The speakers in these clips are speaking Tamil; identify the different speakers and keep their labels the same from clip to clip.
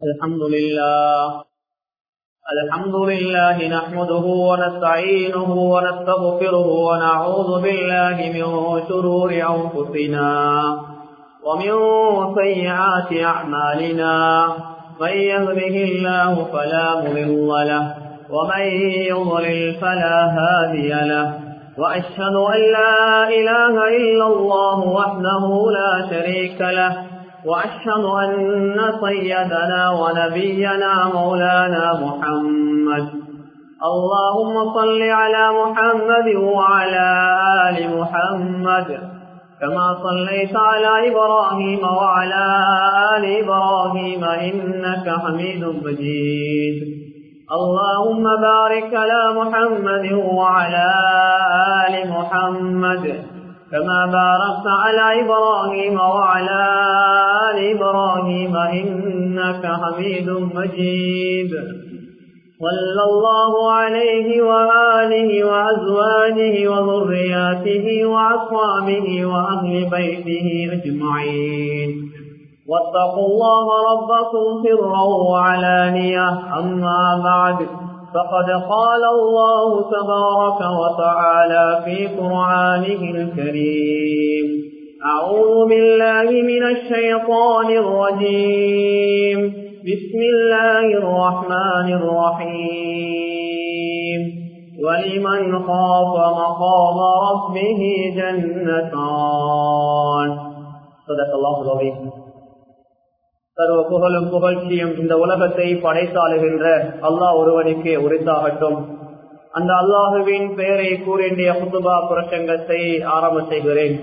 Speaker 1: الحمد لله الحمد لله نحمده ونستعينه ونستغفره ونعوذ بالله من شرور أنفسنا ومن سيئات أعمالنا من يهده الله فلا مضل له ومن يضلل فلا هادي له وأشهد أن لا إله إلا الله وحده لا شريك له وأشهد أن سيدنا ونبينا مولانا محمد اللهم صل على محمد وعلى آل محمد كما صليت على إبراهيم وعلى آل إبراهيم إنك حميد مجيد اللهم بارك على محمد وعلى آل محمد كما باركت على إبراهيم وعلى آل إبراهيم إنك حميد مجيد صلى الله عليه وآله وأزواجه وذرياته وأصحابه وأهل بيته أجمعين واتقوا الله ربكم سرا وعلانية أما بعد فقد قال الله تبارك وتعالى في قرآنه الكريم أعوذ بالله من الشيطان الرجيم بسم الله الرحمن الرحيم ولمن خاف مقام ربه جنتان صدق الله العظيم சர்வ புகழும் புகழ்ச்சியும் இந்த உலகத்தை படைத்தாளுகின்ற அல்லாஹ் ஒருவனுக்கு உரித்தாகட்டும் அந்த அல்லாஹுவின் பெயரை கூறிய குத்துபா புரட்சங்கத்தை ஆரம்ப செய்கிறேன்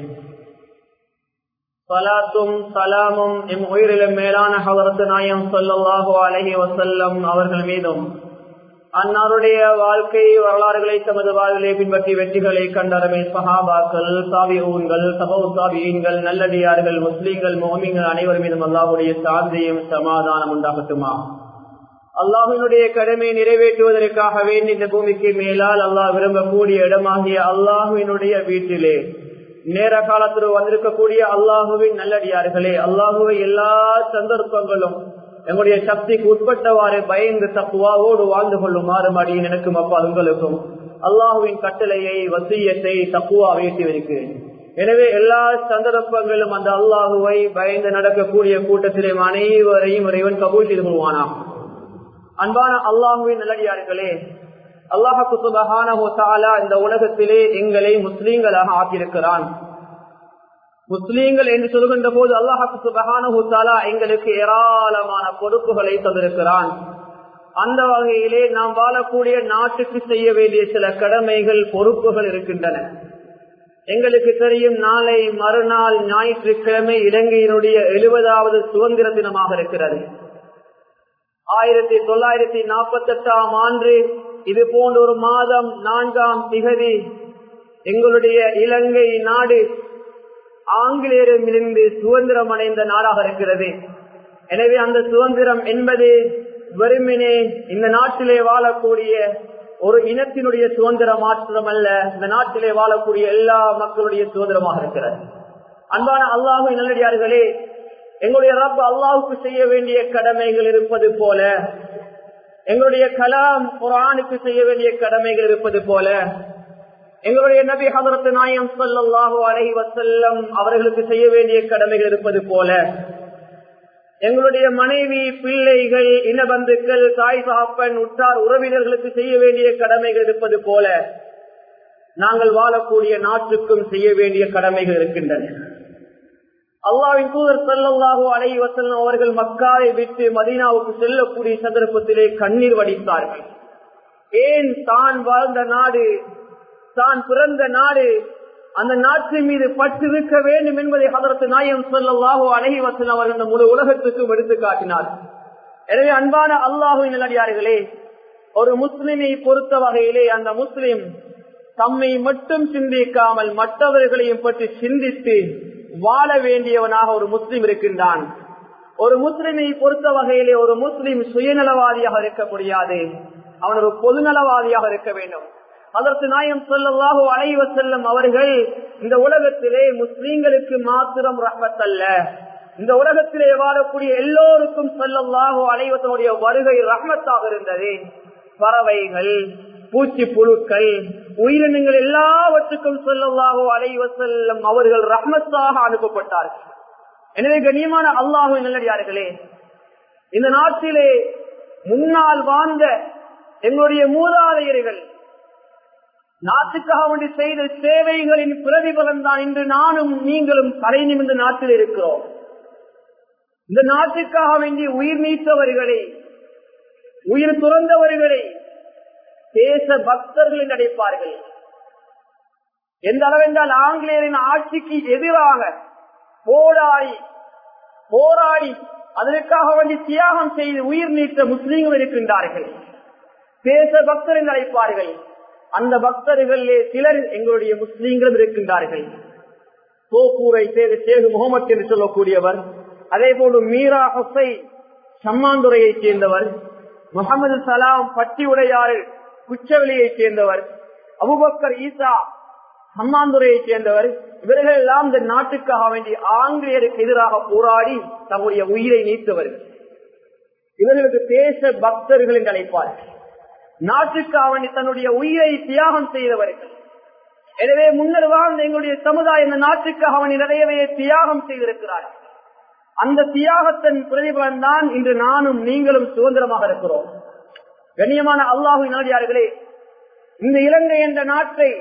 Speaker 1: சலாத்தும் சலாமும் எம் உயிரிலும் மேலான ஹவரத்து நாயம் சொல்லல்லாஹோ அலஹி வசல்லம் அவர்கள் மீதும் அன்னாருடைய வாழ்க்கை வரலாறுகளை தமது வாழ்விலே பின்பற்றி வெற்றிகளை கண்டறமே சஹாபாக்கள் சாவியூன்கள் சபவு சாவியீன்கள் நல்லடியார்கள் முஸ்லீம்கள் மோமிங்கள் அனைவர் மீதும் அல்லாஹுடைய சாந்தியும் சமாதானம் உண்டாகட்டுமா அல்லாஹினுடைய கடமை நிறைவேற்றுவதற்காக வேண்டி இந்த பூமிக்கு மேலால் அல்லாஹ் விரும்பக்கூடிய இடமாகிய அல்லாஹுவினுடைய வீட்டிலே நேர காலத்தில் வந்திருக்கக்கூடிய அல்லாஹுவின் நல்லடியார்களே அல்லாஹுவை எல்லா சந்தர்ப்பங்களும் எங்களுடைய சக்திக்கு உட்பட்டவாறு பயந்து தப்புவாவோடு வாழ்ந்து கொள்ளுமாறு மடியின் எனக்கும் அப்பா உங்களுக்கும் அல்லாஹுவின் கட்டளையை வசியத்தை தப்புவா வைத்து இருக்கிறேன் எனவே எல்லா சந்தர்ப்பங்களும் அந்த அல்லாஹுவை பயந்து நடக்கக்கூடிய கூட்டத்திலே அனைவரையும் இறைவன் கபூல் செய்து கொள்வானா அன்பான அல்லாஹுவின் நல்லடியார்களே அல்லாஹு சுபகான இந்த உலகத்திலே எங்களை முஸ்லீம்களாக ஆக்கியிருக்கிறான் முஸ்லீம்கள் என்று சொல்கின்ற போது அல்லாஹு சுபகான எங்களுக்கு ஏராளமான பொறுப்புகளை தந்திருக்கிறான் அந்த வகையிலே நாம் வாழக்கூடிய நாட்டுக்கு செய்ய வேண்டிய சில கடமைகள் பொறுப்புகள் இருக்கின்றன எங்களுக்கு தெரியும் நாளை மறுநாள் ஞாயிற்றுக்கிழமை இலங்கையினுடைய எழுபதாவது சுதந்திர தினமாக இருக்கிறது ஆயிரத்தி தொள்ளாயிரத்தி நாற்பத்தி எட்டாம் ஆண்டு இது போன்ற ஒரு மாதம் நான்காம் திகதி எங்களுடைய இலங்கை நாடு ஆங்கிலேயரிலிருந்து சுதந்திரம் அடைந்த நாடாக இருக்கிறது எனவே அந்த சுதந்திரம் என்பது வெறுமினே இந்த நாட்டிலே வாழக்கூடிய ஒரு இனத்தினுடைய சுதந்திரம் மாற்றம் அல்ல இந்த நாட்டிலே வாழக்கூடிய எல்லா மக்களுடைய சுதந்திரமாக இருக்கிறது அன்பான அல்லாஹு நல்லடியார்களே எங்களுடைய ரப்ப அல்லாவுக்கு செய்ய வேண்டிய கடமைகள் இருப்பது போல எங்களுடைய கலாம் குரானுக்கு செய்ய வேண்டிய கடமைகள் இருப்பது போல எங்களுடைய நபி ஹதரத்து நாயம் சொல்லாஹு அலஹி வசல்லம் அவர்களுக்கு செய்ய வேண்டிய கடமைகள் இருப்பது போல எங்களுடைய மனைவி பிள்ளைகள் இனபந்துக்கள் தாய் சாப்பன் உற்றார் உறவினர்களுக்கு செய்ய வேண்டிய கடமைகள் இருப்பது போல நாங்கள் வாழக்கூடிய நாட்டுக்கும் செய்ய வேண்டிய கடமைகள் இருக்கின்றன அல்லாவின் தூதர் செல்லல்லாஹோ அலை வசல்லம் அவர்கள் மக்காவை விட்டு மதீனாவுக்கு செல்லக்கூடிய சந்தர்ப்பத்திலே கண்ணீர் வடித்தார்கள் ஏன் தான் வாழ்ந்த நாடு தான் பிறந்த நாடு அந்த நாட்டின் மீது பற்றிருக்க வேண்டும் என்பதை அதற்கு நாயம் செல்லல்லாஹோ அலஹி வசன் அவர்கள் முழு உலகத்துக்கும் எடுத்து காட்டினார் எனவே அன்பான அல்லாஹுவின் நிலடியார்களே ஒரு முஸ்லிமை பொறுத்த வகையிலே அந்த முஸ்லிம் தம்மை மட்டும் சிந்திக்காமல் மற்றவர்களையும் பற்றி சிந்தித்து வாழ வேண்டியவனாக ஒரு முஸ்லிம் இருக்கின்றான் ஒரு முஸ்லிமை பொறுத்த வகையிலே ஒரு முஸ்லிம் சுயநலவாதியாக இருக்க முடியாது அவன் ஒரு பொதுநலவாதியாக இருக்க வேண்டும் அதற்கு நாயம் சொல்லவாக அலைவ செல்லும் அவர்கள் இந்த உலகத்திலே முஸ்லீம்களுக்கு மாத்திரம் ரஹ்மத் அல்ல இந்த உலகத்திலே வாழக்கூடிய எல்லோருக்கும் சொல்லல்லாஹோ அனைவதனுடைய வருகை ரஹ்மத்தாக இருந்தது பறவைகள் பூச்சி புழுக்கள் உயிரினங்கள் எல்லாவற்றுக்கும் சொல்லல்லாஹோ அலைவ செல்லும் அவர்கள் ரஹ்மத்தாக அனுப்பப்பட்டார்கள் எனவே கண்ணியமான அல்லாஹு நல்லடியார்களே இந்த நாட்டிலே முன்னால் வாழ்ந்த எங்களுடைய மூதாதையர்கள் நாட்டுக்காக வேண்டி செய்த சேவைகளின் பிரதிபலன் தான் இன்று நானும் நீங்களும் தலை நிமிர்ந்த நாட்டில் இருக்கிறோம் இந்த நாட்டுக்காக வேண்டி உயிர் நீத்தவர்களை உயிர் துறந்தவர்களை தேச பக்தர்கள் என்று அழைப்பார்கள் எந்த அளவென்றால் ஆங்கிலேயரின் ஆட்சிக்கு எதிராக போராடி போராடி அதற்காக வேண்டி தியாகம் செய்து உயிர் நீத்த முஸ்லீம்கள் இருக்கின்றார்கள் தேச பக்தர் என்று அழைப்பார்கள் அந்த பக்தர்களே சிலர் எங்களுடைய முஸ்லீம்களும் இருக்கின்றார்கள் தோப்பூரை சேது சேது முகமது என்று சொல்லக்கூடியவர் அதே போன்று மீரா ஹொசை சம்மாந்துறையைச் சேர்ந்தவர் முகமது சலாம் பட்டி உடையாறு குச்சவெளியைச் சேர்ந்தவர் அபுபக்கர் ஈசா சம்மாந்துறையைச் சேர்ந்தவர் இவர்கள் எல்லாம் இந்த நாட்டுக்காக வேண்டி ஆங்கிலேயருக்கு எதிராக போராடி தம்முடைய உயிரை நீத்தவர்கள் இவர்களுக்கு தேச பக்தர்கள் என்று அழைப்பார்கள் நாட்டுக்காக வேண்டி தன்னுடைய உயிரை தியாகம் செய்தவர்கள் எனவே முன்னர் வாழ்ந்த எங்களுடைய சமுதாயம் இந்த நாட்டுக்காக வேண்டி நிறையவே தியாகம் செய்திருக்கிறார்கள் அந்த தியாகத்தின் பிரதிபலன் தான் இன்று நானும் நீங்களும் சுதந்திரமாக இருக்கிறோம் கண்ணியமான அல்லாஹு நாடியார்களே இந்த இலங்கை என்ற நாட்டை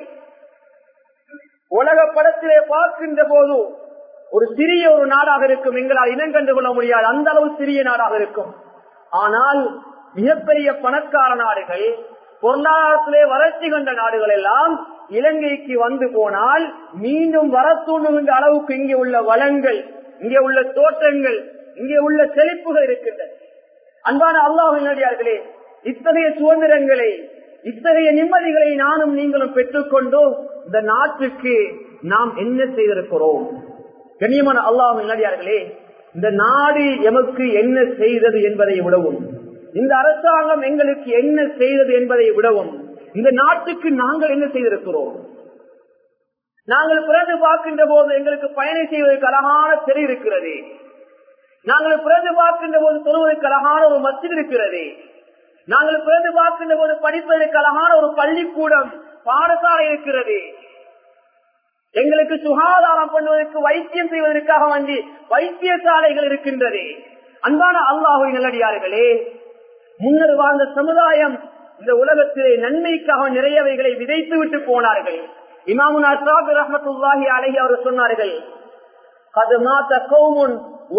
Speaker 1: உலக படத்திலே பார்க்கின்ற போது ஒரு சிறிய ஒரு நாடாக இருக்கும் எங்களால் இனம் கண்டு கொள்ள முடியாது அந்த அளவு சிறிய நாடாக இருக்கும் ஆனால் மிகப்பெரிய பணக்கார நாடுகள் பொருளாதாரத்திலே வளர்ச்சி கண்ட நாடுகள் எல்லாம் இலங்கைக்கு வந்து போனால் மீண்டும் வர தூண்டுகின்ற அளவுக்கு இங்கே உள்ள வளங்கள் இங்கே உள்ள தோற்றங்கள் இங்கே உள்ள செழிப்புகள் இருக்கின்றன அன்பான அல்லாஹினடியார்களே இத்தகைய சுதந்திரங்களை இத்தகைய நிம்மதிகளை நானும் நீங்களும் பெற்றுக்கொண்டு இந்த நாட்டுக்கு நாம் என்ன செய்திருக்கிறோம் கண்ணியமான அல்லாஹினடியார்களே இந்த நாடு எமக்கு என்ன செய்தது என்பதை விடவும் இந்த அரசாங்கம் எங்களுக்கு என்ன செய்தது என்பதை விடவும் இந்த நாட்டுக்கு நாங்கள் என்ன செய்திருக்கிறோம் நாங்கள் பிறகு பார்க்கின்ற போது எங்களுக்கு பயணம் செய்வதற்கு அழகான தெரி இருக்கிறது நாங்கள் பிறகு பார்க்கின்ற போது தொழுவதற்கு அழகான ஒரு மசித் இருக்கிறது நாங்கள் பிறகு பார்க்கின்ற போது படிப்பதற்கு அழகான ஒரு பள்ளிக்கூடம் பாடசாலை இருக்கிறது எங்களுக்கு சுகாதாரம் பண்ணுவதற்கு வைத்தியம் செய்வதற்காக வந்து வைத்தியசாலைகள் இருக்கின்றது அன்பான அல்லாஹுவின் நல்லடியார்களே முன்னர் வாழ்ந்த சமுதாயம் இந்த உலகத்திலே நன்மைக்காக நிறையவைகளை விதைத்து விட்டு போனார்கள் இமாமுன் அசாபி ரஹமத்துல்லாஹி அலஹி அவர் சொன்னார்கள் அது மாத்த கௌமுன்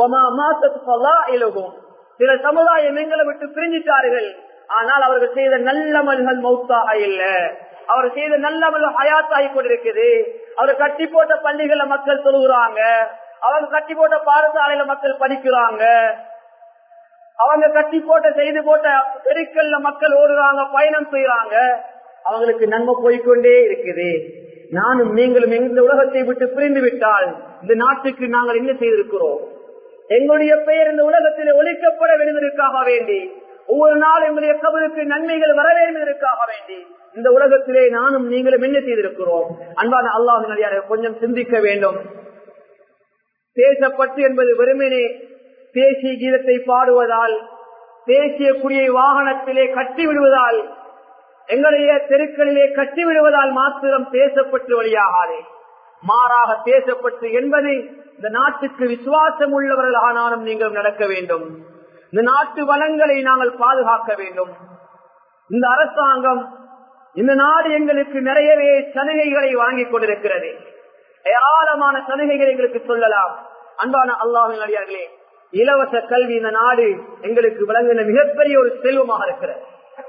Speaker 1: சில சமுதாயம் எங்களை விட்டு பிரிஞ்சிட்டார்கள் ஆனால் அவர்கள் செய்த நல்லமல்கள் மௌத்தாக இல்ல அவர் செய்த நல்லமல் ஹயாத்தாகி கொண்டிருக்குது அவர் கட்டி போட்ட பள்ளிகள்ல மக்கள் தொழுகிறாங்க அவங்க கட்டி போட்ட பாடசாலையில மக்கள் படிக்கிறாங்க அவங்க கட்டி போட்ட செய்து போட்ட தெருக்கள்ல மக்கள் ஓடுறாங்க பயணம் செய்யறாங்க அவங்களுக்கு நன்மை போய்கொண்டே இருக்குது நானும் நீங்களும் இந்த உலகத்தை விட்டு பிரிந்து விட்டால் இந்த நாட்டுக்கு நாங்கள் என்ன செய்திருக்கிறோம் எங்களுடைய பெயர் இந்த உலகத்தில் ஒழிக்கப்பட வேண்டியதற்காக வேண்டி ஒவ்வொரு நாள் எங்களுடைய கபருக்கு நன்மைகள் வர வேண்டியதற்காக வேண்டி இந்த உலகத்திலே நானும் நீங்களும் என்ன செய்திருக்கிறோம் அன்பான அல்லாஹ் கொஞ்சம் சிந்திக்க வேண்டும் பேசப்பட்டு என்பது வெறுமனே தேசிய கீதத்தை பாடுவதால் தேசிய குடியை வாகனத்திலே கட்டி விடுவதால் எங்களுடைய தெருக்களிலே கட்டி விடுவதால் மாத்திரம் பேசப்பட்டு வழியாகாதே மாறாக பேசப்பட்டு என்பது இந்த நாட்டுக்கு விசுவாசம் உள்ளவர்களாக நானும் நீங்கள் நடக்க வேண்டும் இந்த நாட்டு வளங்களை நாங்கள் பாதுகாக்க வேண்டும் இந்த அரசாங்கம் இந்த நாடு எங்களுக்கு நிறையவே சலுகைகளை வழங்கிக் கொண்டிருக்கிறது ஏராளமான சலுகைகளை எங்களுக்கு சொல்லலாம் அன்பான அல்லாஹின் அடியார்களே இலவச கல்வி இந்த நாடு எங்களுக்கு வழங்கின மிகப்பெரிய ஒரு செல்வமாக இருக்கிறது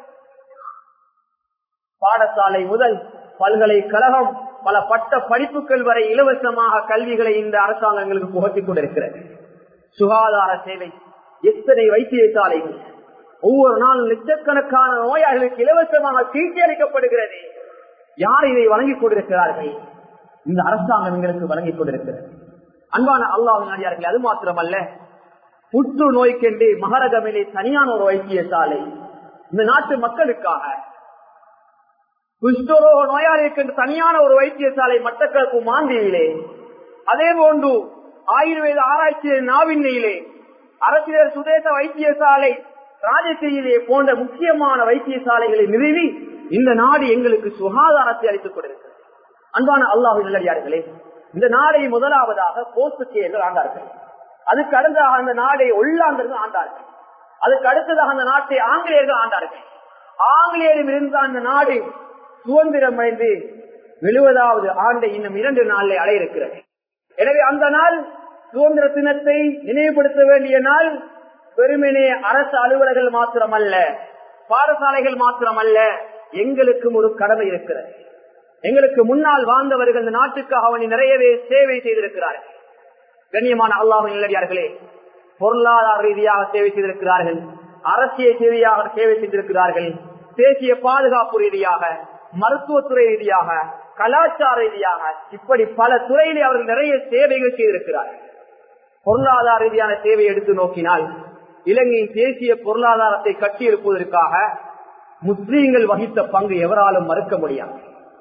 Speaker 1: பாடசாலை முதல் பல்கலைக்கழகம் பல பட்ட படிப்புகள் வரை இலவசமாக கல்விகளை இந்த அரசாங்கம் எங்களுக்கு புகட்டிக் கொண்டிருக்கிறது சுகாதார சேவை எத்தனை வைத்தியசாலைகள் ஒவ்வொரு நாளும் லட்சக்கணக்கான நோயாளிகளுக்கு இலவசமாக சிகிச்சை அளிக்கப்படுகிறது யார் இதை வழங்கிக் கொண்டிருக்கிறார்கள் இந்த அரசாங்கம் எங்களுக்கு வழங்கிக் கொண்டிருக்கிறது அன்பான அல்லாஹ் நாடியார்கள் அது மாத்திரமல்ல புற்று நோய்க்கென்று மகரகமிலே தனியான ஒரு வைத்தியசாலை இந்த நாட்டு மக்களுக்காக குஷ்டரோக நோயாளிக்கு தனியான ஒரு வைத்தியசாலை மட்டக்களப்பு மாந்தியிலே அதே போன்று ஆயுர்வேத ஆராய்ச்சி நாவின்னையிலே அரசியல் சுதேச வைத்தியசாலை ராஜசீயிலே போன்ற முக்கியமான வைத்தியசாலைகளை நிறுவி இந்த நாடு எங்களுக்கு சுகாதாரத்தை அளித்துக் கொண்டிருக்கிறது அன்பான அல்லாஹு நல்லடியார்களே இந்த நாடை முதலாவதாக போர்த்துகேயர்கள் ஆண்டார்கள் அதுக்கு அடுத்ததாக அந்த நாடை ஒல்லாந்தர்கள் ஆண்டார்கள் அதுக்கு அடுத்ததாக அந்த நாட்டை ஆங்கிலேயர்கள் ஆண்டார்கள் ஆங்கிலேயரிடம் இருந்த அந்த நாடு சுதந்திரம் அடைந்து எழுபதாவது ஆண்டை இன்னும் இரண்டு நாளில் அடைய இருக்கிறது எனவே அந்த நாள் சுதந்திர தினத்தை நினைவுபடுத்த வேண்டிய நாள் பெருமனே அரசு அலுவலர்கள் மாத்திரமல்ல பாடசாலைகள் மாத்திரமல்ல எங்களுக்கும் ஒரு கடமை இருக்கிறது எங்களுக்கு முன்னால் வாழ்ந்தவர்கள் இந்த நாட்டுக்காக அவனை நிறையவே சேவை செய்திருக்கிறார்கள் கண்ணியமான அல்லாஹ் நிலடியார்களே பொருளாதார ரீதியாக சேவை செய்திருக்கிறார்கள் அரசியல் சேவையாக சேவை செய்திருக்கிறார்கள் தேசிய பாதுகாப்பு ரீதியாக மருத்துவத்துறை ரீதியாக கலாச்சார ரீதியாக இப்படி பல துறையிலே அவர்கள் நிறைய சேவைகள் செய்திருக்கிறார்கள் பொருளாதார ரீதியான சேவை எடுத்து நோக்கினால் இலங்கையின் தேசிய பொருளாதாரத்தை கட்டியெழுப்பதற்காக முஸ்லீம்கள் வகித்த பங்கு எவராலும் மறுக்க முடியாது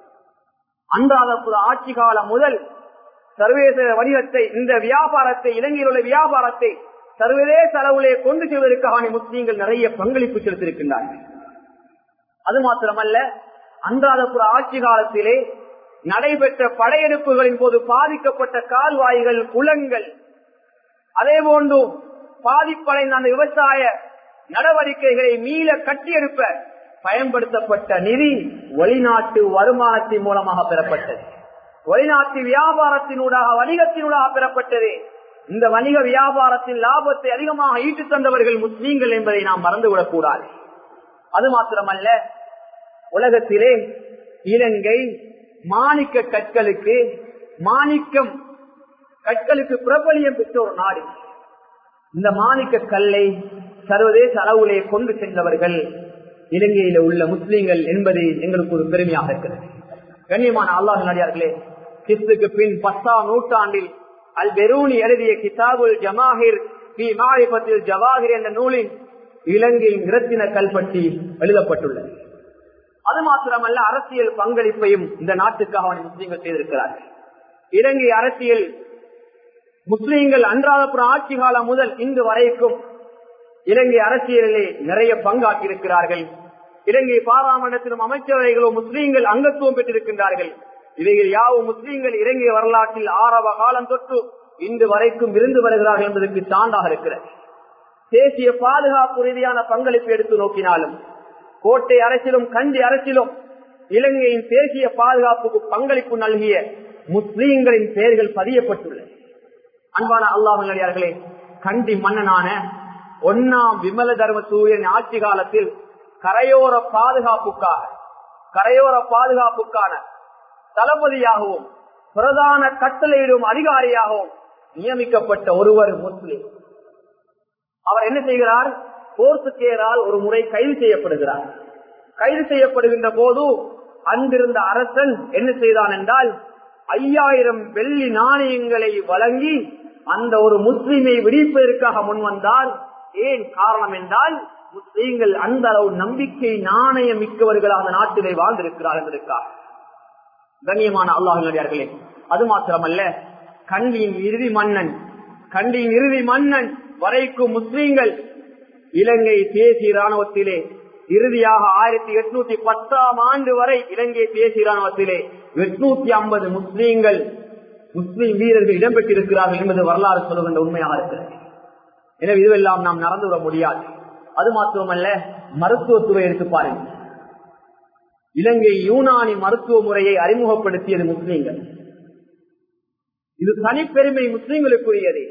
Speaker 1: அன்றாட ஆட்சி காலம் முதல் சர்வதேச வணிகத்தை இந்த வியாபாரத்தை இலங்கையில் உள்ள வியாபாரத்தை சர்வதேச அளவிலே கொண்டு செல்வதற்காக முஸ்லீம்கள் நிறைய பங்களிப்பு செலுத்தியிருக்கின்றார்கள் அது மாத்திரமல்ல அன்றாதபுர ஆட்சி காலத்திலே நடைபெற்ற படையெடுப்புகளின் போது பாதிக்கப்பட்ட கால்வாய்கள் குளங்கள் அதே போன்று பாதிப்படைந்த அந்த விவசாய நடவடிக்கைகளை மீள கட்டியெடுப்ப பயன்படுத்தப்பட்ட நிதி வெளிநாட்டு வருமானத்தின் மூலமாக பெறப்பட்டது வெளிநாட்டு வியாபாரத்தினூடாக வணிகத்தினூடாக பெறப்பட்டது இந்த வணிக வியாபாரத்தின் லாபத்தை அதிகமாக ஈட்டு தந்தவர்கள் முஸ்லீம்கள் என்பதை நாம் மறந்துவிடக் கூடாது அது மாத்திரமல்ல உலகத்திலே இலங்கை மாணிக்க கற்களுக்கு மாணிக்கம் கற்களுக்கு பிரபலியம் பெற்ற ஒரு நாடு இந்த மாணிக்க கல்லை சர்வதேச அளவிலே கொண்டு சென்றவர்கள் இலங்கையில உள்ள முஸ்லீம்கள் என்பது எங்களுக்கு ஒரு பெருமையாக இருக்கிறது கண்ணியமான அல்லாஹ் நடிகார்களே கிறிஸ்துக்கு பின் பத்தாம் நூற்றாண்டில் அல் பெரூனி எழுதிய கிதாபுல் ஜமாஹிர் பி மாரிபத்தில் ஜவாஹிர் என்ற நூலின் இலங்கையின் இரத்தின கல் பற்றி எழுதப்பட்டுள்ளது அது மாத்திரமல்ல அரசியல் பங்களிப்பையும் இந்த நாட்டுக்காக அவன் முஸ்லீம்கள் செய்திருக்கிறார்கள் இலங்கை அரசியல் முஸ்லீம்கள் அன்றாதபுரம் ஆட்சி காலம் முதல் இன்று வரைக்கும் இலங்கை அரசியலிலே நிறைய பங்காற்றியிருக்கிறார்கள் இலங்கை பாராளுமன்றத்திலும் அமைச்சரவைகளும் முஸ்லீம்கள் அங்கத்துவம் பெற்றிருக்கின்றார்கள் இவைகள் யாவும் முஸ்லீம்கள் இலங்கை வரலாற்றில் ஆரம்ப காலம் தொட்டு இன்று வரைக்கும் விருந்து வருகிறார்கள் என்பதற்கு சான்றாக இருக்கிறது தேசிய பாதுகாப்பு ரீதியான பங்களிப்பு எடுத்து நோக்கினாலும் கோட்டை அரசிலும் கண்டி அரசிலும் இலங்கையின் தேசிய பாதுகாப்புக்கு பங்களிப்பு நல்கிய முஸ்லீம்களின் பெயர்கள் பதியப்பட்டுள்ளது அன்பான அல்லாஹர்களே கண்டி மன்னனான ஒன்னாம் விமல தர்ம சூரியன் ஆட்சி காலத்தில் கரையோர பாதுகாப்புக்காக கரையோர பாதுகாப்புக்கான தளபதியாகவும் பிரதான கட்டளையிடும் அதிகாரியாகவும் நியமிக்கப்பட்ட ஒருவர் முஸ்லிம் அவர் என்ன செய்கிறார் போர்த்துக்கேரால் ஒரு முறை கைது செய்யப்படுகிறார் கைது செய்யப்படுகின்ற போது அங்கிருந்த அரசன் என்ன செய்தான் என்றால் ஐயாயிரம் வெள்ளி நாணயங்களை வழங்கி அந்த ஒரு முஸ்லிமை விடுவிப்பதற்காக முன்வந்தால் ஏன் காரணம் என்றால் முஸ்லீம்கள் அந்த அளவு நம்பிக்கை நாணயம் மிக்கவர்களாக நாட்டிலே வாழ்ந்திருக்கிறார் என்பதற்காக கண்ணியமான அல்லாஹர்களே அது மாத்திரமல்ல கண்டியின் இறுதி மன்னன் கண்டியின் இறுதி மன்னன் வரைக்கும் முஸ்லீம்கள் இலங்கை தேசிய ராணுவத்திலே இறுதியாக ஆயிரத்தி எட்நூத்தி பத்தாம் ஆண்டு வரை இலங்கை தேசிய ராணுவத்திலே எட்நூத்தி ஐம்பது முஸ்லீம்கள் முஸ்லீம் வீரர்கள் இடம்பெற்றிருக்கிறார்கள் என்பது வரலாறு சொல்லுகின்ற உண்மையாக இருக்கிறது எனவே இதுவெல்லாம் நாம் நடந்துவிட முடியாது அது மாத்திரமல்ல மருத்துவத்துறை எடுத்து பாருங்கள் இலங்கை யூனானி மருத்துவ முறையை அறிமுகப்படுத்தியது முஸ்லீம்கள் இது தனிப்பெருமை முஸ்லீம்களுக்குரியது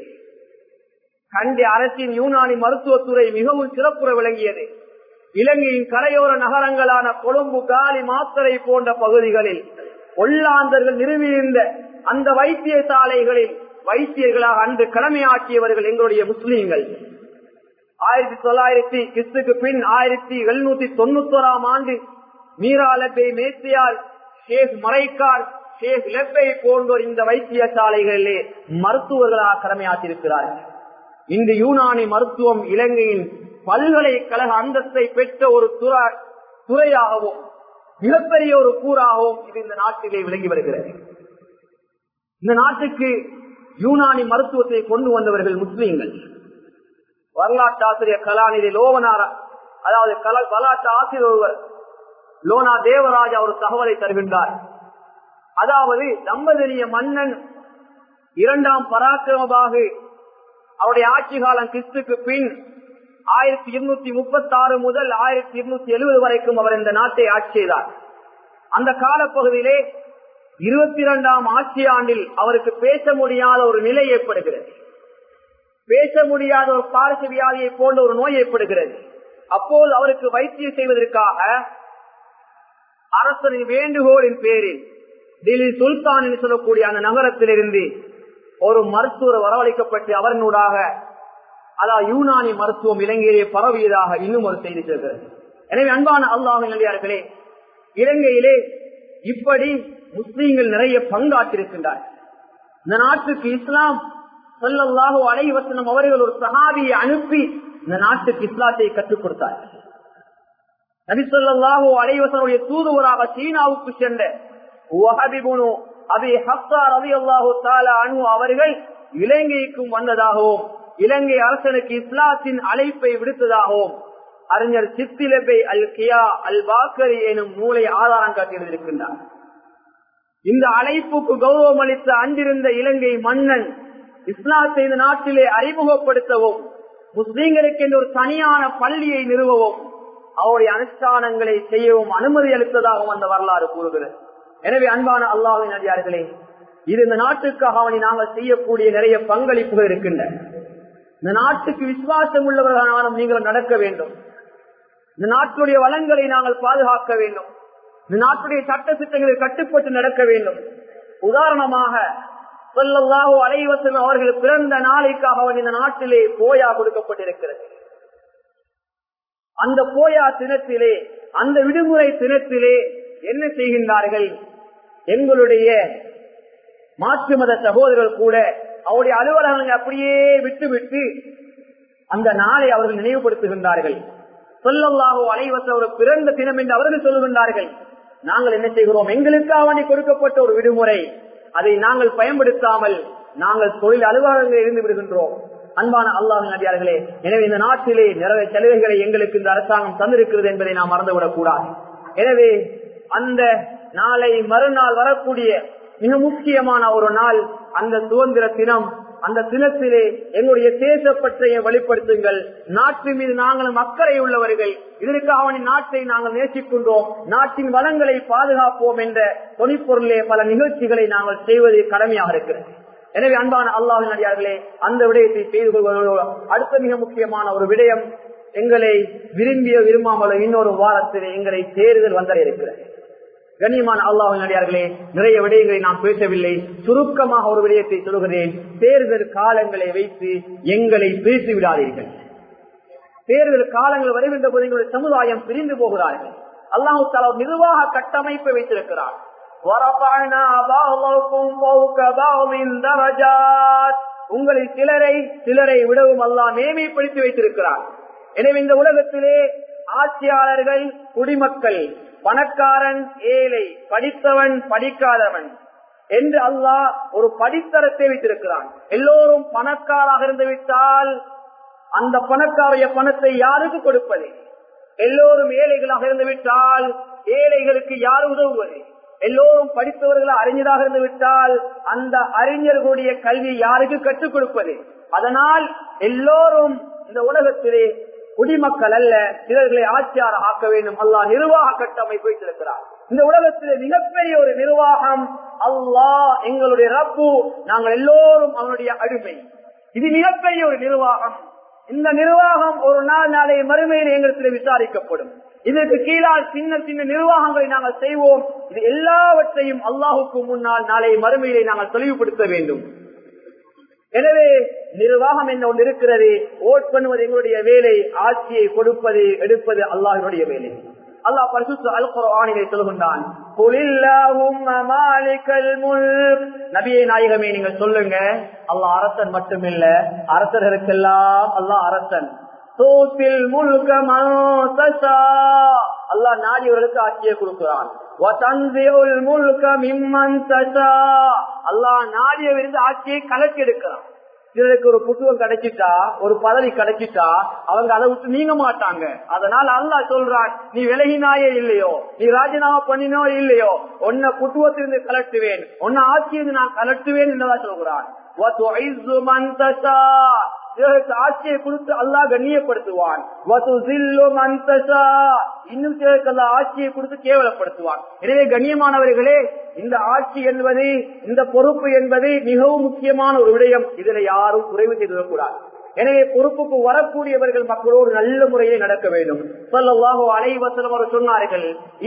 Speaker 1: கண்டி அரசின் யூனானி மருத்துவத்துறை மிகவும் சிறப்புற விளங்கியது இலங்கையின் கரையோர நகரங்களான கொழும்பு காலி மாத்தரை போன்ற பகுதிகளில் ஒல்லாந்தர்கள் நிறுவியிருந்த அந்த வைத்தியசாலைகளில் வைத்தியர்களாக அன்று கடமையாற்றியவர்கள் எங்களுடைய முஸ்லீம்கள் ஆயிரத்தி தொள்ளாயிரத்தி கிறிஸ்துக்கு பின் ஆயிரத்தி எழுநூத்தி தொண்ணூத்தி ஓராம் ஆண்டு மீராலப்பை மேத்தியால் ஷேக் மறைக்கால் ஷேக் லெப்பை போன்றோர் இந்த வைத்தியசாலைகளிலே மருத்துவர்களாக கடமையாற்றிருக்கிறார்கள் இந்த யூனானி மருத்துவம் இலங்கையின் பல்கலைக்கழக அந்தஸ்தை பெற்ற ஒரு துறையாகவும் மிகப்பெரிய ஒரு கூறாகவும் இது இந்த நாட்டிலே விளங்கி வருகிறது இந்த நாட்டுக்கு யூனானி மருத்துவத்தை கொண்டு வந்தவர்கள் முஸ்லீம்கள் வரலாற்று ஆசிரியர் கலாநிதி லோவனார அதாவது கல வரலாற்று ஆசிரியர் ஒருவர் லோனா தேவராஜா ஒரு தகவலை தருகின்றார் அதாவது தம்பதிய மன்னன் இரண்டாம் பராக்கிரமமாக அவருடைய ஆட்சி காலம் கிறிஸ்துக்கு பின் ஆயிரத்தி இருநூத்தி முப்பத்தி ஆறு முதல் ஆயிரத்தி இருநூத்தி எழுபது வரைக்கும் அவர் இந்த நாட்டை ஆட்சி செய்தார் அந்த காலப்பகுதியிலே இருபத்தி இரண்டாம் ஆட்சி ஆண்டில் அவருக்கு பேச முடியாத ஒரு நிலை ஏற்படுகிறது பேச முடியாத ஒரு பாரச வியாதியை போன்ற ஒரு நோய் ஏற்படுகிறது அப்போது அவருக்கு வைத்தியம் செய்வதற்காக அரசனின் வேண்டுகோளின் பேரில் டெல்லி சுல்தான் என்று சொல்லக்கூடிய அந்த நகரத்திலிருந்து ஒரு மருத்துவர் வரவழைக்கப்பட்டு அவரினூடாக அதாவது யூனானி மருத்துவம் இலங்கையிலே பரவியதாக இன்னும் ஒரு செய்தி சொல்கிறது எனவே அன்பான அல்லாஹ் நல்லியார்களே இலங்கையிலே இப்படி முஸ்லீம்கள் நிறைய பங்காற்றிருக்கின்றார் இந்த நாட்டுக்கு இஸ்லாம் சொல்லல்லாஹோ அலைவசனம் அவர்கள் ஒரு சஹாபியை அனுப்பி இந்த நாட்டுக்கு இஸ்லாத்தை கற்றுக் கொடுத்தார் நபிசல்லாஹோ அலைவசனுடைய தூதுவராக சீனாவுக்கு சென்ற அபி ஹப்சா ரவி அல்லாஹோ தாலா அனு அவர்கள் இலங்கைக்கும் வந்ததாகவும் இலங்கை அரசனுக்கு இஸ்லாத்தின் அழைப்பை விடுத்ததாகவும் அறிஞர் சித்திலபை அல் கியா அல் பாக்கரி எனும் நூலை ஆதாரம் காட்டியிருக்கின்றார் இந்த அழைப்புக்கு கௌரவம் அளித்த அன்றிருந்த இலங்கை மன்னன் இஸ்லாத்தை இந்த நாட்டிலே அறிமுகப்படுத்தவும் முஸ்லீம்களுக்கு என்று ஒரு தனியான பள்ளியை நிறுவவும் அவருடைய அனுஷ்டானங்களை செய்யவும் அனுமதி அளித்ததாகவும் அந்த வரலாறு கூறுகிறது எனவே அன்பான அல்லாவின் அதிகாரிகளே இது இந்த நாட்டுக்காக அவனை நாங்கள் செய்யக்கூடிய நிறைய பங்களிப்புகள் இருக்கின்றன இந்த நாட்டுக்கு விசுவாசம் உள்ளவர்களான நீங்கள் நடக்க வேண்டும் இந்த நாட்டுடைய வளங்களை நாங்கள் பாதுகாக்க வேண்டும் இந்த நாட்டுடைய சட்ட திட்டங்களில் கட்டுப்பட்டு நடக்க வேண்டும் உதாரணமாக சொல்லல்லாஹோ அலைவசம் அவர்கள் பிறந்த நாளைக்காக அவன் இந்த நாட்டிலே போயா கொடுக்கப்பட்டிருக்கிறது அந்த போயா தினத்திலே அந்த விடுமுறை தினத்திலே என்ன செய்கின்றார்கள் எங்களுடைய மாற்று மத சகோதரர்கள் கூட அவருடைய அலுவலகங்களை அப்படியே விட்டு விட்டு அந்த நாளை அவர்கள் நினைவுபடுத்துகின்றார்கள் சொல்லல்லாகோ அலைவச ஒரு பிறந்த தினம் என்று அவர்கள் சொல்லுகின்றார்கள் நாங்கள் என்ன செய்கிறோம் எங்களுக்கு அவனை கொடுக்கப்பட்ட ஒரு விடுமுறை அதை நாங்கள் பயன்படுத்தாமல் நாங்கள் தொழில் அலுவலகங்களில் இருந்து விடுகின்றோம் அன்பான அல்லாஹின் நடிகார்களே எனவே இந்த நாட்டிலே நிறைய சலுகைகளை எங்களுக்கு இந்த அரசாங்கம் தந்திருக்கிறது என்பதை நாம் மறந்துவிடக் கூடாது எனவே அந்த நாளை மறுநாள் வரக்கூடிய மிக முக்கியமான ஒரு நாள் அந்த சுதந்திர தினம் அந்த தினத்திலே எங்களுடைய தேசப்பற்றைய வெளிப்படுத்துங்கள் நாட்டின் மீது நாங்களும் அக்கறை உள்ளவர்கள் இதற்காக அவனின் நாட்டை நாங்கள் நேசிக்கின்றோம் நாட்டின் வளங்களை பாதுகாப்போம் என்ற தொனிப்பொருளே பல நிகழ்ச்சிகளை நாங்கள் செய்வது கடமையாக இருக்கிறது எனவே அன்பான அல்லாஹின் அடியார்களே அந்த விடயத்தை செய்து கொள்வதோடு அடுத்த மிக முக்கியமான ஒரு விடயம் எங்களை விரும்பிய விரும்பாமலோ இன்னொரு வாரத்திலே எங்களை தேர்தல் வந்தர இருக்கிறது கண்ணியமான அல்லாஹின் அடியார்களே நிறைய விடயங்களை நான் பேசவில்லை சுருக்கமாக ஒரு விடயத்தை சொல்கிறேன் தேர்தல் காலங்களை வைத்து எங்களை பிரித்து விடாதீர்கள் தேர்தல் காலங்கள் வருகின்ற போது எங்களுடைய சமுதாயம் பிரிந்து போகிறார்கள் அல்லாஹு தாலா நிர்வாக கட்டமைப்பை வைத்திருக்கிறார் உங்களை சிலரை சிலரை விடவும் அல்லா மேமைப்படுத்தி வைத்திருக்கிறார் எனவே இந்த உலகத்திலே ஆட்சியாளர்கள் குடிமக்கள் பணக்காரன் ஏழை படித்தவன் படிக்காதவன் என்று அல்லாஹ் ஒரு படித்தரத்தை வைத்திருக்கிறான் எல்லோரும் பணக்காராக இருந்து விட்டால் அந்த பணக்காரைய பணத்தை யாருக்கு கொடுப்பது எல்லோரும் ஏழைகளாக இருந்து விட்டால் ஏழைகளுக்கு யார் உதவுவது எல்லோரும் படித்தவர்கள் அறிஞராக இருந்து விட்டால் அந்த அறிஞர்களுடைய கல்வி யாருக்கு கற்றுக் கொடுப்பது அதனால் எல்லோரும் இந்த உலகத்திலே குடிமக்கள் அல்ல சிலர்களை ஆட்சியார ஆக்க வேண்டும் அல்லா நிர்வாக கட்டமைப்பு வைத்திருக்கிறார் இந்த உலகத்திலே மிகப்பெரிய ஒரு நிர்வாகம் அல்லாஹ் எங்களுடைய ரப்பு நாங்கள் எல்லோரும் அவனுடைய அடிமை இது மிகப்பெரிய ஒரு நிர்வாகம் இந்த நிர்வாகம் ஒரு நாள் நாளை மறுமையில் எங்களுக்கு விசாரிக்கப்படும் இதற்கு கீழால் சின்ன சின்ன நிர்வாகங்களை நாங்கள் செய்வோம் இது எல்லாவற்றையும் அல்லாஹுக்கு முன்னால் நாளை மறுமையிலே நாங்கள் தெளிவுபடுத்த வேண்டும் எனவே நிர்வாகம் என்ன ஒன்று இருக்கிறது ஓட் பண்ணுவது எங்களுடைய வேலை ஆட்சியை கொடுப்பது எடுப்பது அல்லாஹினுடைய வேலை அல்லாஹ் பரிசுத்த அல் குர்ஆனிலே சொல்கின்றான் நபியை நாயகமே நீங்கள் சொல்லுங்க அல்லாஹ் அரசன் மட்டுமில்ல அரசர்களுக்கெல்லாம் அல்லாஹ் அரசன் அல்லாஹ் நாடியவர்களுக்கு ஆட்சியை கொடுக்கிறான் அல்லாஹ் நாடியவிருந்து ஆட்சியை கலக்கி எடுக்கிறான் சிலருக்கு ஒரு புத்துவம் கிடைச்சிட்டா ஒரு பதவி கிடைச்சிட்டா அவங்க அதை விட்டு நீங்க மாட்டாங்க அதனால அல்லாஹ் சொல்றான் நீ விலகினாயே இல்லையோ நீ ராஜினாமா பண்ணினோ இல்லையோ உன்னை புத்துவத்திலிருந்து கலட்டுவேன் உன்னை ஆட்சியிலிருந்து நான் கலட்டுவேன் என்றுதான் சொல்கிறான் ஆட்சியை கொடுத்து அல்லாஹ் கண்ணியப்படுத்துவான் இன்னும் சிலருக்கு ஆட்சியை கொடுத்து கேவலப்படுத்துவான் எனவே கண்ணியமானவர்களே இந்த ஆட்சி என்பது இந்த பொறுப்பு என்பது மிகவும் முக்கியமான ஒரு விடயம் இதுல யாரும் குறைவு செய்துவிடக்கூடாது எனவே பொறுப்புக்கு வரக்கூடியவர்கள் மக்களோடு நல்ல முறையை நடக்க வேண்டும் சொல்லவாக அனைவசனம் அவர் சொன்னார்கள்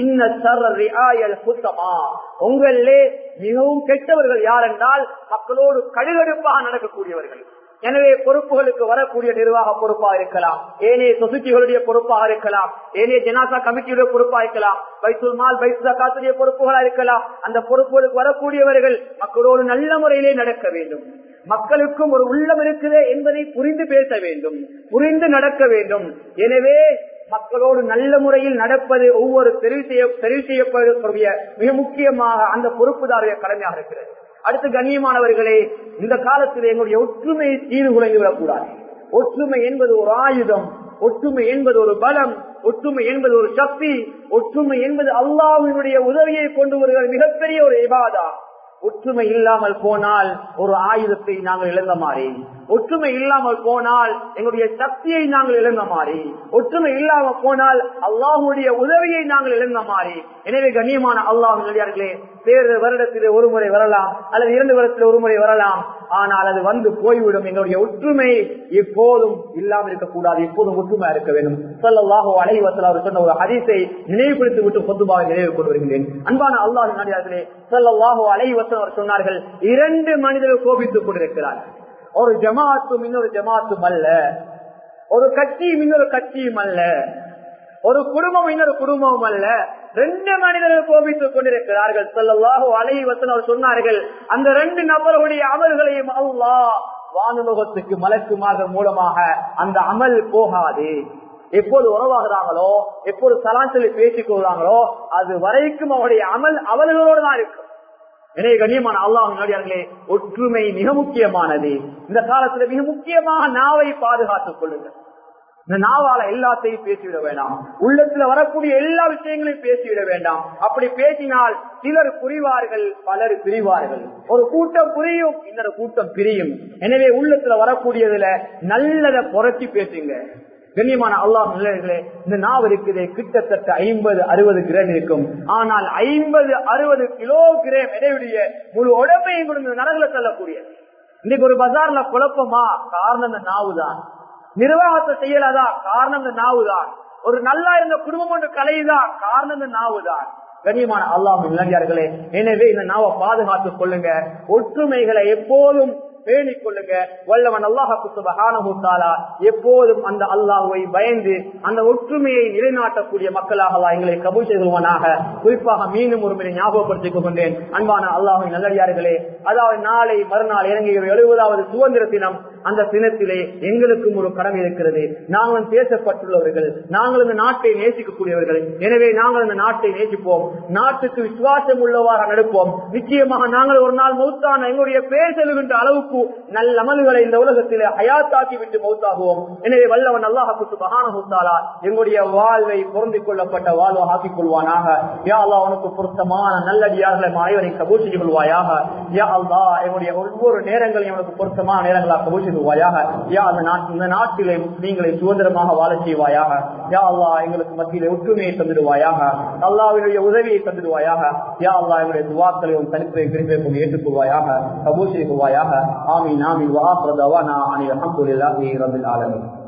Speaker 1: சுத்தமா உங்களிலே மிகவும் கெட்டவர்கள் யார் என்றால் மக்களோடு கடுகடுப்பாக நடக்கக்கூடியவர்கள் எனவே பொறுப்புகளுக்கு வரக்கூடிய நிர்வாக பொறுப்பாக இருக்கலாம் ஏனைய சொசைட்டிகளுடைய பொறுப்பாக இருக்கலாம் ஏனைய ஜனாசா கமிட்டியுடைய பொறுப்பாக இருக்கலாம் வைசூல் மால் வைசா காத்துடைய பொறுப்புகளா இருக்கலாம் அந்த பொறுப்புகளுக்கு வரக்கூடியவர்கள் மக்களோடு நல்ல முறையிலே நடக்க வேண்டும் மக்களுக்கும் ஒரு உள்ளம் இருக்குது என்பதை புரிந்து பேச வேண்டும் புரிந்து நடக்க வேண்டும் எனவே மக்களோடு நல்ல முறையில் நடப்பது ஒவ்வொரு தெரிவு செய்ய தெரிவு செய்யப்படக்கூடிய மிக முக்கியமாக அந்த பொறுப்புதாரிய கடமையாக இருக்கிறது அடுத்து கண்ணியமானவர்களே இந்த காலத்தில் எங்களுடைய ஒற்றுமையை சீர்குலைந்து விடக்கூடாது ஒற்றுமை என்பது ஒரு ஆயுதம் ஒற்றுமை என்பது ஒரு பலம் ஒற்றுமை என்பது ஒரு சக்தி ஒற்றுமை என்பது அல்லாஹினுடைய உதவியை கொண்டு வருகிற மிகப்பெரிய ஒரு இபாதா ஒற்றுமை இல்லாமல் போனால் ஒரு ஆயுதத்தை நாங்கள் இழந்த மாறி ஒற்றுமை இல்லாமல் போனால் எங்களுடைய சக்தியை நாங்கள் இழந்த மாறி ஒற்றுமை இல்லாமல் போனால் அல்லாஹுடைய உதவியை நாங்கள் இழந்த மாறி எனவே கண்ணியமான அல்லாஹ் நடிகார்களே வேறு வருடத்திலே ஒரு முறை வரலாம் அல்லது இரண்டு வருடத்தில் ஒரு முறை வரலாம் ஆனால் அது வந்து போய்விடும் எங்களுடைய ஒற்றுமை எப்போதும் இல்லாமல் இருக்கக்கூடாது எப்போதும் ஒற்றுமையா இருக்க வேண்டும் சொல்லல்லாஹோ அலைவசல் அவர் சொன்ன ஒரு ஹரிசை நினைவுபடுத்தி விட்டு பொதுவாக நினைவு கொண்டு வருகின்றேன் அன்பான அல்லாஹ் நடிகார்களே சொல்லல்லாஹோ அலைவசல் அவர் சொன்னார்கள் இரண்டு மனிதர்கள் கோபித்துக் கொண்டிருக்கிறார்கள் ஒரு ஜமாத்தும் இன்னொரு ஜமாத்தும் அல்ல ஒரு கட்சியும் இன்னொரு கட்சியும் அல்ல ஒரு குடும்பம் இன்னொரு குடும்பமும் அல்ல ரெண்டு மனிதர்கள் கோபித்துக் கொண்டிருக்கிறார்கள் சொல்லல்லாஹோ அலைவசன் அவர் சொன்னார்கள் அந்த ரெண்டு நபர்களுடைய அமல்களையும் அல்லா வானுலகத்துக்கு மலக்குமாக மூலமாக அந்த அமல் போகாது எப்போது உறவாகிறாங்களோ எப்போது சலாஞ்சலி பேசிக் கொள்றாங்களோ அது வரைக்கும் அவருடைய அமல் அவர்களோடு தான் இருக்கும் எனவே கண்ணியமான அல்லாஹ் நடிகார்களே ஒற்றுமை மிக முக்கியமானது இந்த காலத்துல மிக முக்கியமாக நாவை பாதுகாத்துக் கொள்ளுங்கள் இந்த நாவால எல்லாத்தையும் பேசிவிட வேண்டாம் உள்ளத்துல வரக்கூடிய எல்லா விஷயங்களையும் பேசிவிட வேண்டாம் அப்படி பேசினால் சிலர் புரிவார்கள் பலர் பிரிவார்கள் ஒரு கூட்டம் புரியும் இன்னொரு கூட்டம் பிரியும் எனவே உள்ளத்துல வரக்கூடியதுல நல்லதை புரட்சி பேசுங்க கண்ணியமான அல்லாஹ் நிலைகளே இந்த நாவ் இருக்குது கிட்டத்தட்ட ஐம்பது அறுபது கிராம் இருக்கும் ஆனால் ஐம்பது அறுபது கிலோ கிராம் எடையுடைய முழு உடம்பையும் கொடுத்து நரகுல தள்ளக்கூடியது இன்னைக்கு ஒரு பஜார்ல குழப்பமா காரணம் இந்த நாவு தான் நிர்வாகத்தை செய்யலாதா காரணம் இந்த நாவு தான் ஒரு நல்லா இருந்த குடும்பம் ஒன்று கலையுதா காரணம் இந்த நாவு தான் கண்ணியமான அல்லாஹ் இளைஞர்களே எனவே இந்த நாவை பாதுகாத்துக் கொள்ளுங்க ஒற்றுமைகளை எப்போதும் பேணிக் கொள்ளுங்க வல்லவன் அல்லாஹாலா எப்போதும் அந்த அல்லாஹுவை பயந்து அந்த ஒற்றுமையை நிலைநாட்டக்கூடிய மக்களாக எங்களை கபூல் செய்துவானாக குறிப்பாக மீண்டும் ஒரு முறை ஞாபகப்படுத்திக் கொண்டேன் அன்பான அல்லாஹின் நல்லடியார்களே அதாவது நாளை மறுநாள் இறங்குகிற எழுபதாவது சுதந்திர தினம் அந்த தினத்திலே எங்களுக்கும் ஒரு கடமை இருக்கிறது நாங்களும் பேசப்பட்டுள்ளவர்கள் நாங்கள் இந்த நாட்டை நேசிக்கக்கூடியவர்கள் எனவே நாங்கள் இந்த நாட்டை நேசிப்போம் நாட்டுக்கு விசுவாசம் உள்ளவாறு நடப்போம் நிச்சயமாக நாங்கள் ஒரு நாள் மௌத்தான எங்களுடைய பேர் செல்கின்ற அளவுக்கு நல்ல அமல்களை இந்த உலகத்திலே ஹயாத்தாக்கி விட்டு மௌத்தாகுவோம் எனவே வல்லவன் அல்லாஹுக்கு மகான முத்தாலா எங்களுடைய வாழ்வை பொருந்திக் கொள்ளப்பட்ட வாழ்வை ஆக்கிக் கொள்வானாக யா அல்லா உனக்கு பொருத்தமான நல்லடியார்களை அனைவரை கபூர் செய்து கொள்வாயாக யா அல்லா எங்களுடைய ஒவ்வொரு நேரங்களையும் உனக்கு பொருத்தமான நேரங்களாக கபூர் செய்துவாயாக யா அந்த நாட்டு இந்த நாட்டிலே முஸ்லீம்களை சுதந்திரமாக வாழ செய்வாயாக யா அல்லா எங்களுக்கு மத்தியிலே ஒற்றுமையை தந்துடுவாயாக அல்லாவினுடைய உதவியை தந்துடுவாயாக யா அல்லா எங்களுடைய துவாக்களையும் தனிப்பை விரும்பையும் ஏற்றுக்கொள்வாயாக கபூர் செய்து கொள்வாயாக ஆமீன் ஆமீன் வாஹர் தவானா அனில் அஹமதுல்லாஹி ரபில் ஆலமீன்